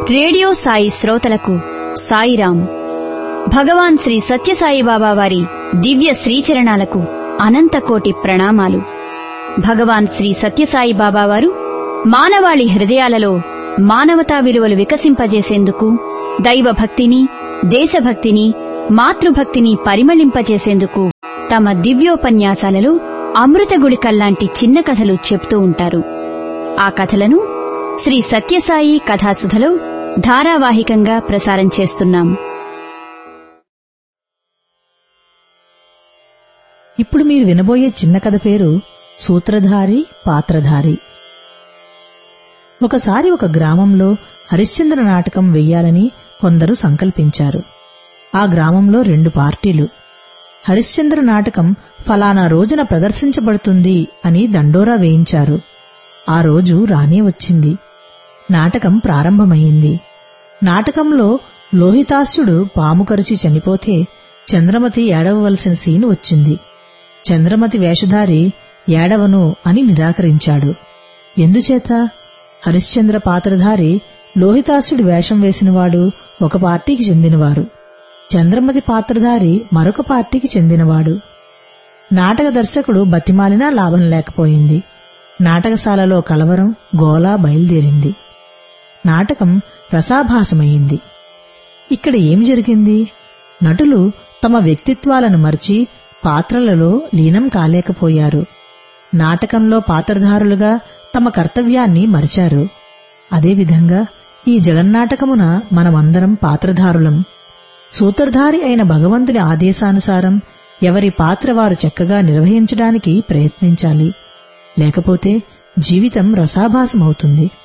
radio Sai శ్రోతలకు సాయిరాం భగవాన్ శ్రీ సత్యసాయి బాబా వారి దివ్య శ్రీచరణాలకు అనంతకోటి ప్రణామాలు భగవాన్ శ్రీ సత్యసాయి బాబా వారు మానవాళి హృదయాలలో మానవతా విలువలు వికసింపజేసేందుకు దైవభక్తిని దేశభక్తిని మాతృభక్తిని పరిమళింపజేసేందుకు తమ దివ్యోపన్యాసాలలో అమృత గుళికల్లాంటి చిన్న కథలు చెప్తూ ఉంటారు ఆ కథలను శ్రీ సత్యసాయి కథాసుధలో ధారావాహికంగా ప్రసారం చేస్తున్నాం ఇప్పుడు మీరు వినబోయే చిన్న కథ పేరు సూత్రధారి పాత్రధారి ఒకసారి ఒక గ్రామంలో హరిశ్చంద్ర నాటకం వెయ్యాలని కొందరు సంకల్పించారు ఆ గ్రామంలో రెండు పార్టీలు హరిశ్చంద్ర నాటకం ఫలానా రోజున ప్రదర్శించబడుతుంది అని దండోరా వేయించారు ఆ రోజు రానే వచ్చింది నాటకం ప్రారంభమైంది నాటకంలో లోహితాస్యుడు పాము కరిచి చనిపోతే చంద్రమతి ఏడవవలసిన సీను వచ్చింది చంద్రమతి వేషధారి ఏడవను అని నిరాకరించాడు ఎందుచేత హరిశ్చంద్ర పాత్రధారి లోహితాస్యుడి వేషం వేసినవాడు ఒక పార్టీకి చెందినవారు చంద్రమతి పాత్రధారి మరొక పార్టీకి చెందినవాడు నాటక దర్శకుడు బతిమాలినా లాభం లేకపోయింది నాటకశాలలో కలవరం గోలా బయలుదేరింది నాటకం రసాభాసమయ్యింది ఇక్కడ ఏమి జరిగింది నటులు తమ వ్యక్తిత్వాలను మర్చి పాత్రలలో లీనం కాలేకపోయారు నాటకంలో పాత్రధారులుగా తమ కర్తవ్యాన్ని మరిచారు అదేవిధంగా ఈ జగన్నాటకమున మనమందరం పాత్రధారులం సూత్రధారి అయిన భగవంతుని ఆదేశానుసారం ఎవరి పాత్ర వారు చక్కగా నిర్వహించడానికి ప్రయత్నించాలి లేకపోతే జీవితం రసాభాసమవుతుంది